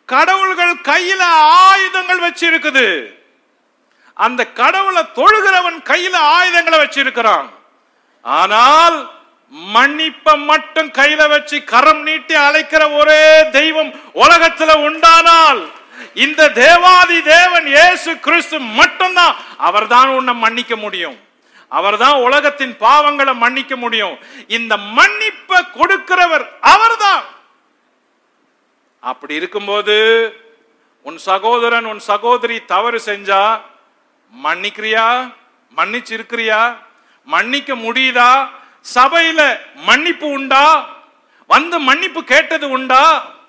கடவுள்கள் கையில ஆயுதங்கள் வச்சிருக்குது அந்த கடவுளை தொழுகிறவன் கையில ஆயுதங்களை வச்சிருக்கிறான் ஆனால் மன்னிப்ப மட்டும் கையில வச்சு கரம் நீட்டி அழைக்கிற ஒரே தெய்வம் உலகத்துல உண்டானால் இந்த தேவாதி தேவன் இயேசு கிறிஸ்து மட்டும்தான் அவர்தான் உன்னை மன்னிக்க முடியும் அவர்தான் உலகத்தின் பாவங்களை மன்னிக்க முடியும் இந்த மன்னிப்பை கொடுக்கிறவர் அவர்தான் அப்படி இருக்கும்போது உன் சகோதரன் உன் சகோதரி தவறு செஞ்சா மன்னிக்கிறியா மன்னிச்சு இருக்கிறியா மன்னிக்க முடியுதா சபையில மன்னிப்பு உண்டா வந்து மன்னிப்பு கேட்டது உண்டா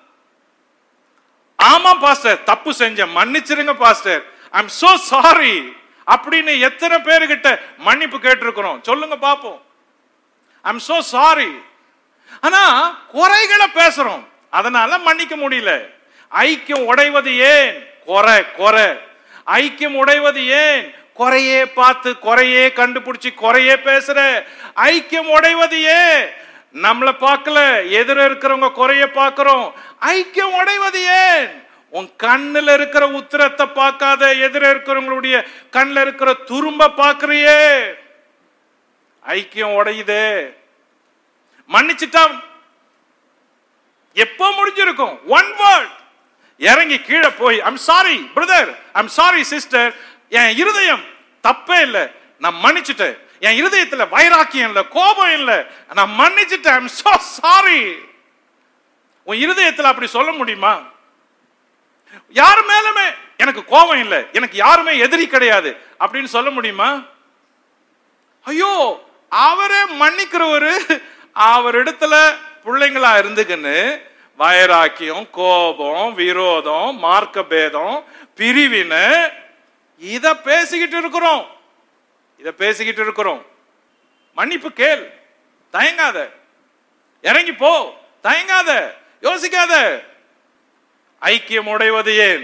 ஆமா பாஸ்டர் தப்பு செஞ்சேன் மன்னிச்சிருங்க pastor I am so sorry அப்படின்னு எத்தனை பேருகிட்ட மன்னிப்பு கேட்டிருக்கிறோம் சொல்லுங்க பாப்போம் ஐ எம் சோ சாரி ஆனா குறைகளை பேசுறோம் அதனால மன்னிக்க முடியல ஐக்கியம் உடைவது ஏன் குறை குறை ஐக்கியம் உடைவது ஏன் குறையே பார்த்து குறையே கண்டுபிடிச்சு குறையே பேசுற ஐக்கியம் உடைவது ஏன் நம்மள பார்க்கல எதிர இருக்கிறவங்க குறைய பார்க்கிறோம் ஐக்கியம் உடைவது ஏன் உன் கண்ணுல இருக்கிற உத்திரத்தை பார்க்காத எதிர இருக்கிறவங்களுடைய கண்ணுல இருக்கிற துரும்ப பார்க்கறியே ஐக்கியம் உடையுதே மன்னிச்சிட்டா எப்போ முடிஞ்சிருக்கும் ஒன் வேர்ட் இறங்கி கீழே போய் I'm sorry brother I'm sorry sister என் இருதயம் தப்பே இல்லை நான் மன்னிச்சுட்டேன் என் இருதயத்துல வைராக்கியம் இல்லை கோபம் இல்லை நான் மன்னிச்சுட்டேன் ஐம் so சாரி உன் இருதயத்துல அப்படி சொல்ல முடியுமா யாரு மேலுமே எனக்கு கோபம் இல்லை எனக்கு யாருமே எதிரி கிடையாது அப்படின்னு சொல்ல முடியுமா ஐயோ அவரே மன்னிக்கிறவரு அவரிடத்துல பிள்ளைங்களா இருந்துக்குன்னு வைராக்கியம் கோபம் விரோதம் மார்க்க பேதம் பிரிவினை இத பேசிக்கிட்டு இருக்கிறோம் இத பேசிக்கிட்டு இருக்கிறோம் மன்னிப்பு கேள் தயங்காத இறங்கி போ தயங்காத யோசிக்காத ஐக்கியம் உடைவது ஏன்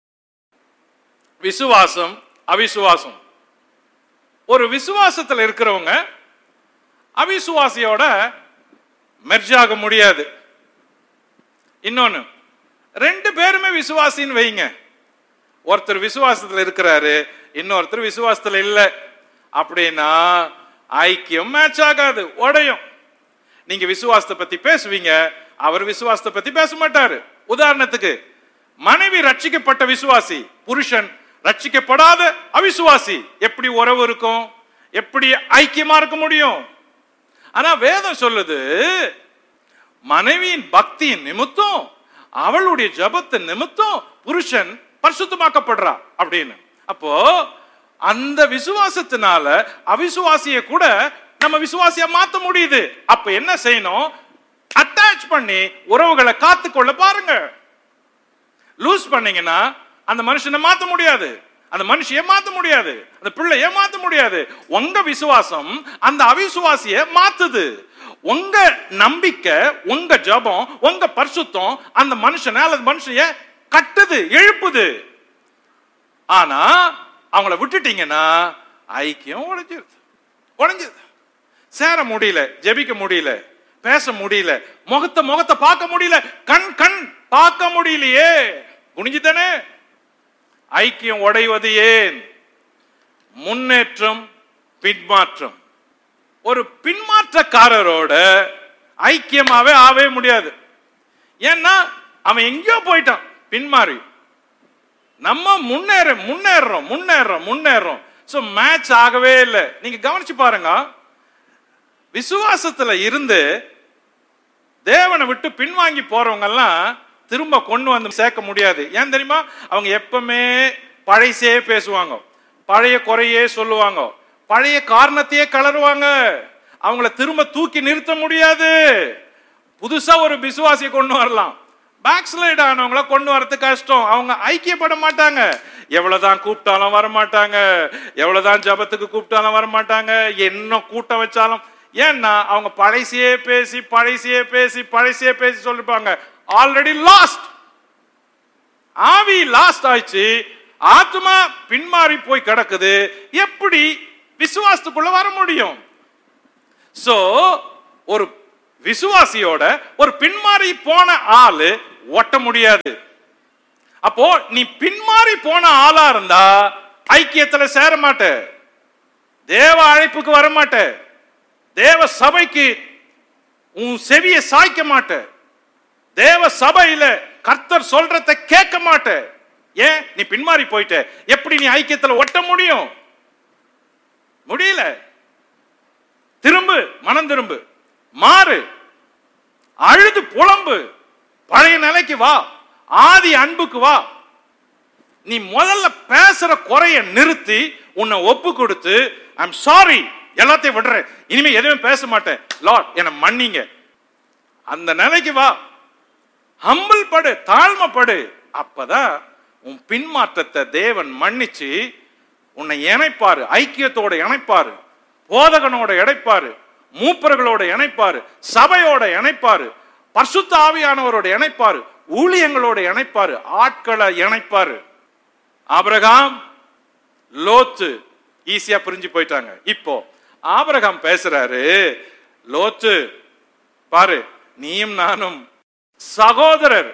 விசுவாசம் அவிசுவாசம் ஒரு விசுவாசத்துல இருக்கிறவங்க அவிசுவாசியோட மெர்ஜ் ஆக முடியாது இன்னொன்னு ரெண்டு பேருமே விசுவாசின்னு வைங்க ஒருத்தர் விசுவாசத்துல இருக்கிறாரு இன்னொருத்தர் விசுவாசத்துல இல்ல அப்படின்னா ஐக்கியம் மேட்ச் ஆகாது உடையும் நீங்க விசுவாசத்தை பத்தி பேசுவீங்க அவர் விசுவாசத்தை பத்தி பேச மாட்டாரு உதாரணத்துக்கு மனைவி ரட்சிக்கப்பட்ட விசுவாசி புருஷன் ரட்சிக்கப்படாத அவிசுவாசி எப்படி உறவு இருக்கும் எப்படி ஐக்கியமா இருக்க முடியும் ஆனா வேதம் சொல்லுது மனைவியின் பக்தியின் நிமித்தம் அவளுடைய ஜபத்தின் நிமித்தம் புருஷன் பரிசுத்தமாக்கப்படுறா அப்படின்னு அப்போ அந்த விசுவாசத்தினால அவிசுவாசிய கூட நம்ம விசுவாசியா மாத்த முடியுது அப்ப என்ன செய்யணும் அட்டாச் பண்ணி உறவுகளை காத்துக்கொள்ள பாருங்க லூஸ் பண்ணீங்கன்னா அந்த மனுஷனை மாத்த முடியாது அந்த மனுஷிய மாத்த முடியாது அந்த பிள்ளைய மாத்த முடியாது உங்க விசுவாசம் அந்த அவிசுவாசிய மாத்துது உங்க நம்பிக்கை உங்க ஜபம் உங்க பரிசுத்தம் அந்த மனுஷனை அல்லது மனுஷனைய கட்டுது எழுப்புது ஆனா அவங்கள விட்டுட்டீங்கன்னா ஐக்கியம் உடைஞ்சிருது உடைஞ்சிருது சேர முடியல ஜெபிக்க முடியல பேச முடியல முகத்தை முகத்தை பார்க்க முடியல கண் கண் பார்க்க முடியலையே குனிஞ்சுதானே ஐக்கியம் உடைவது ஏன் முன்னேற்றம் பின்மாற்றம் ஒரு பின்மாற்றக்காரரோட ஐக்கியமாவே ஆவே முடியாது ஏன்னா அவன் எங்கேயோ போயிட்டான் பின்மாறி நம்ம முன்னேற முன்னேறோம் முன்னேறோம் முன்னேறோம் சோ மேட்ச் ஆகவே இல்லை நீங்க கவனிச்சு பாருங்க விசுவாசத்துல இருந்து தேவனை விட்டு பின்வாங்கி போறவங்க எல்லாம் திரும்ப கொண்டு வந்து சேர்க்க முடியாது ஏன் தெரியுமா அவங்க எப்பவுமே பழைசே பேசுவாங்க பழைய குறையே சொல்லுவாங்க பழைய காரணத்தையே கலருவாங்க அவங்கள திரும்ப தூக்கி நிறுத்த முடியாது புதுசா ஒரு விசுவாசியை கொண்டு வரலாம் பேக் ஸ்லைட் ஆனவங்கள கொண்டு வரது கஷ்டம் அவங்க ஐக்கியப்பட மாட்டாங்க எவ்வளவுதான் கூப்பிட்டாலும் வர மாட்டாங்க எவ்வளவுதான் ஜபத்துக்கு கூப்பிட்டாலும் வர மாட்டாங்க என்ன கூட்டம் வச்சாலும் ஏன்னா அவங்க பழைசையே பேசி பழைசையே பேசி பழைசையே பேசி சொல்லிருப்பாங்க ஆல்ரெடி லாஸ்ட் ஆவி லாஸ்ட் ஆயிடுச்சு ஆத்மா பின்மாறி போய் கிடக்குது எப்படி விசுவாசத்துக்குள்ள வர முடியும் சோ ஒரு விசுவாசியோட ஒரு பின்மாறி போன ஆளு ஒட்ட முடியாது அப்போ நீ பின்மாறி போன ஆளா இருந்தா ஐக்கியத்துல சேர மாட்ட தேவ அழைப்புக்கு வர மாட்ட தேவ சபைக்கு உன் செவியை சாய்க்க மாட்ட தேவ சபையில கர்த்தர் சொல்றத கேட்க மாட்ட ஏன் நீ பின்மாறி போயிட்ட எப்படி நீ ஐக்கியத்துல ஒட்ட முடியும் முடியல திரும்பு மனம் திரும்பு மாறு அழுது புலம்பு பழைய நிலைக்கு வா ஆதி அன்புக்கு வா நீ முதல்ல பேசுற குறைய நிறுத்தி உன்னை ஒப்பு கொடுத்து ஐம் சாரி எல்லாத்தையும் விடுறேன் இனிமே எதுவுமே பேச மாட்டேன் லார்ட் என்னை மன்னிங்க அந்த நிலைக்கு வா ஹம்பிள் படு தாழ்மைப்படு அப்பதான் உன் பின்மாற்றத்தை தேவன் மன்னிச்சு உன்னை இணைப்பாரு ஐக்கியத்தோட இணைப்பாரு போதகனோட இணைப்பாரு மூப்பர்களோட இணைப்பாரு சபையோட இணைப்பாரு பரிசுத்த ஆவியானவரோட இணைப்பாரு ஊழியங்களோட இணைப்பாரு ஆட்களை இணைப்பாரு ஆபிரகாம் லோத்து ஈஸியா புரிஞ்சு போயிட்டாங்க இப்போ ஆபிரகாம் பேசுறாரு லோத்து பாரு நீயும் நானும் சகோதரர்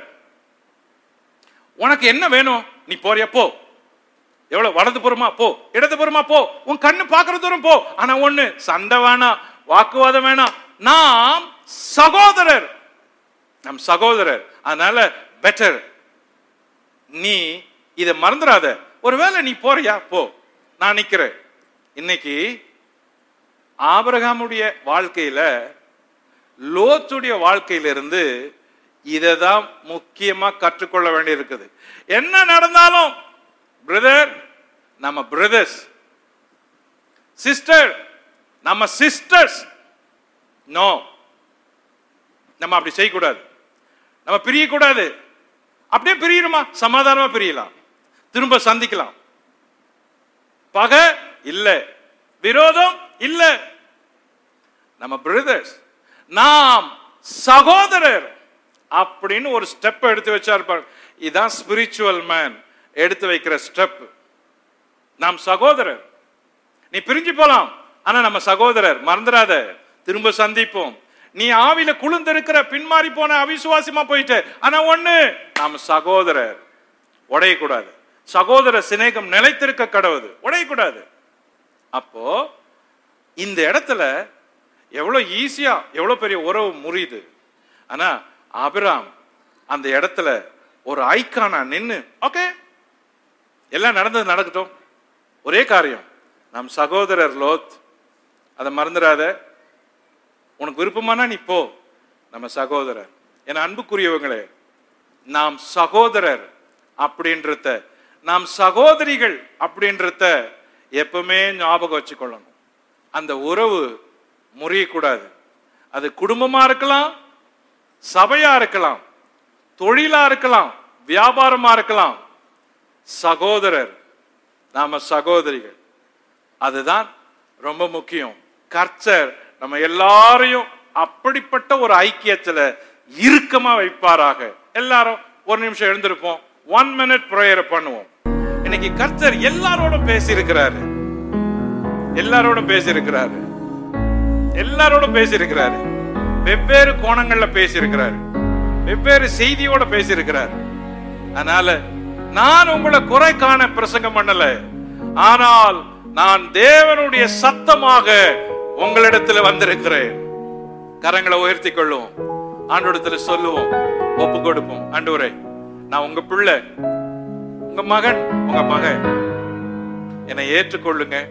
உனக்கு என்ன வேணும் நீ போறியா போ எவ்வளவு வலது புறமா போ இடது புறமா போ உன் கண்ணு பாக்குற தூரம் போ ஆனா ஒண்ணு சண்டை வேணாம் வாக்குவாதம் வேணாம் நாம் சகோதரர் நம் சகோதரர் அதனால பெட்டர் நீ இதை மறந்துடாத ஒருவேளை நீ போறியா போ நான் நிக்கிறேன் இன்னைக்கு ஆபிரகாமுடைய வாழ்க்கையில லோத்துடைய வாழ்க்கையிலிருந்து இதை தான் முக்கியமா கற்றுக்கொள்ள வேண்டியிருக்குது என்ன நடந்தாலும் பிரதர் நம்ம பிரதர்ஸ் சிஸ்டர் நம்ம சிஸ்டர்ஸ் நோ நம்ம அப்படி செய்யக்கூடாது நம்ம பிரியக்கூடாது அப்படியே பிரியணுமா சமாதானமா பிரியலாம் திரும்ப சந்திக்கலாம் பகை இல்ல விரோதம் இல்ல நம்ம பிரதர்ஸ் நாம் சகோதரர் அப்படின்னு ஒரு ஸ்டெப் எடுத்து வச்சார் பாருங்க இதான் ஸ்பிரிச்சுவல் மேன் எடுத்து வைக்கிற ஸ்டெப் நாம் சகோதரர் நீ பிரிஞ்சு போலாம் ஆனா நம்ம சகோதரர் மறந்துடாத திரும்ப சந்திப்போம் நீ ஆவில குளிர்ந்திருக்கிற பின்மாறி போன அவிசுவாசமா போயிட்ட ஆனா ஒண்ணு நாம் சகோதரர் உடையக்கூடாது சகோதர சிநேகம் நிலைத்திருக்க கடவுது உடையக்கூடாது அப்போ இந்த இடத்துல எவ்வளவு ஈஸியா எவ்வளவு பெரிய உறவு முறியுது ஆனா அபிராம் அந்த இடத்துல ஒரு ஐக்கானா நின்னு ஓகே எல்லாம் நடந்தது நடக்கட்டும் ஒரே காரியம் நம் சகோதரர் லோத் அதை மறந்துடாத உனக்கு விருப்பமானா நீ போ நம்ம சகோதரர் என் அன்புக்குரியவங்களே நாம் சகோதரர் அப்படின்றத நாம் சகோதரிகள் அப்படின்றத எப்பவுமே ஞாபகம் வச்சுக்கொள்ளணும் அந்த உறவு முறியக்கூடாது அது குடும்பமா இருக்கலாம் சபையா இருக்கலாம் தொழிலா இருக்கலாம் வியாபாரமா இருக்கலாம் சகோதரர் நாம சகோதரிகள் அதுதான் ரொம்ப முக்கியம் கர்த்தர் நம்ம எல்லாரையும் அப்படிப்பட்ட ஒரு ஐக்கியத்துல இறுக்கமா வைப்பாராக எல்லாரும் ஒரு நிமிஷம் எழுந்திருப்போம் ஒன் மினிட் ப்ரேயர் பண்ணுவோம் இன்னைக்கு கர்த்தர் எல்லாரோட பேசி இருக்கிறாரு எல்லாரோட பேசி இருக்கிறாரு எல்லாரோட பேசி இருக்கிறாரு வெவ்வேறு கோணங்கள்ல பேசி இருக்கிறாரு வெவ்வேறு செய்தியோட பேசி இருக்கிறாரு அதனால நான் உங்களை குறை காண பிரசங்கம் பண்ணல ஆனால் நான் தேவனுடைய சத்தமாக உங்களிடத்துல வந்திருக்கிறேன் கரங்களை உயர்த்தி கொள்ளுவோம் ஆண்டோடத்துல சொல்லுவோம் ஒப்பு கொடுப்போம் ஆண்டவரே நான் உங்க பிள்ளை உங்க மகன் உங்க மகன் என்னை ஏற்றுக்கொள்ளுங்க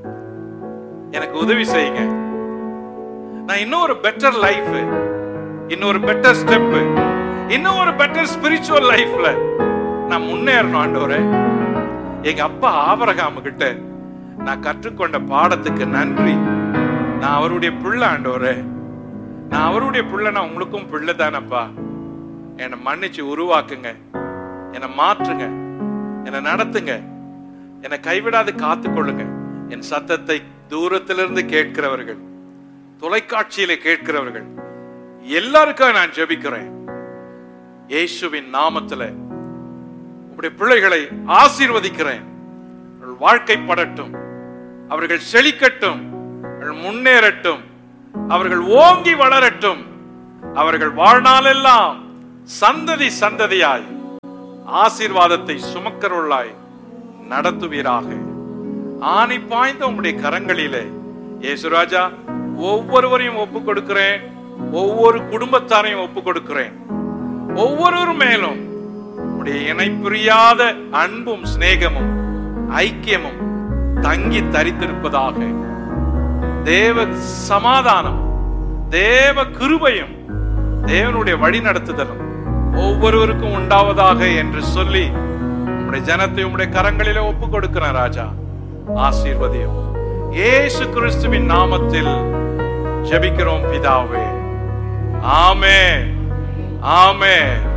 எனக்கு உதவி செய்யுங்க நான் இன்னும் ஒரு பெட்டர் லைஃப் இன்னொரு பெட்டர் ஸ்டெப் இன்னும் ஒரு பெட்டர் ஸ்பிரிச்சுவல் லைஃப்ல நான் முன்னேறணும் ஆண்டவரே எங்க அப்பா ஆபரகாம கிட்ட நான் கற்றுக்கொண்ட பாடத்துக்கு நன்றி நான் அவருடைய பிள்ளை ஆண்டவரே நான் அவருடைய பிள்ளை நான் உங்களுக்கும் பிள்ளை தானப்பா என்னை மன்னிச்சு உருவாக்குங்க என்னை மாற்றுங்க என்னை நடத்துங்க என்னை கைவிடாது காத்துக்கொள்ளுங்க என் சத்தத்தை தூரத்திலிருந்து கேட்கிறவர்கள் தொலைக்காட்சியில கேட்கிறவர்கள் எல்லாருக்கும் நான் ஜெபிக்கிறேன் இயேசுவின் நாமத்துல உங்களுடைய பிள்ளைகளை ஆசீர்வதிக்கிறேன் அவர்கள் வாழ்க்கைப்படட்டும் அவர்கள் செழிக்கட்டும் அவர்கள் முன்னேறட்டும் அவர்கள் ஓங்கி வளரட்டும் அவர்கள் வாழ்நாளெல்லாம் சந்ததி சந்ததியாய் ஆசீர்வாதத்தை சுமக்கருள்ளாய் நடத்துவீராக ஆணி பாய்ந்த உம்முடைய கரங்களிலே இயேசுராஜா ஒவ்வொருவரையும் ஒப்பு கொடுக்கிறேன் ஒவ்வொரு குடும்பத்தாரையும் ஒப்பு கொடுக்கிறேன் ஒவ்வொருவர் மேலும் உடைய இணை புரியாத அன்பும் சிநேகமும் ஐக்கியமும் தங்கி தரித்திருப்பதாக தேவ சமாதானம் தேவ கிருபையும் தேவனுடைய வழி நடத்துதலும் ஒவ்வொருவருக்கும் உண்டாவதாக என்று சொல்லி உம்முடைய ஜனத்தை உம்முடைய கரங்களிலே ஒப்பு கொடுக்கிறேன் ராஜா ஆசீர்வதியும் இயேசு கிறிஸ்துவின் நாமத்தில் ஜெபிக்கிறோம் பிதாவே ஆமே ஆமே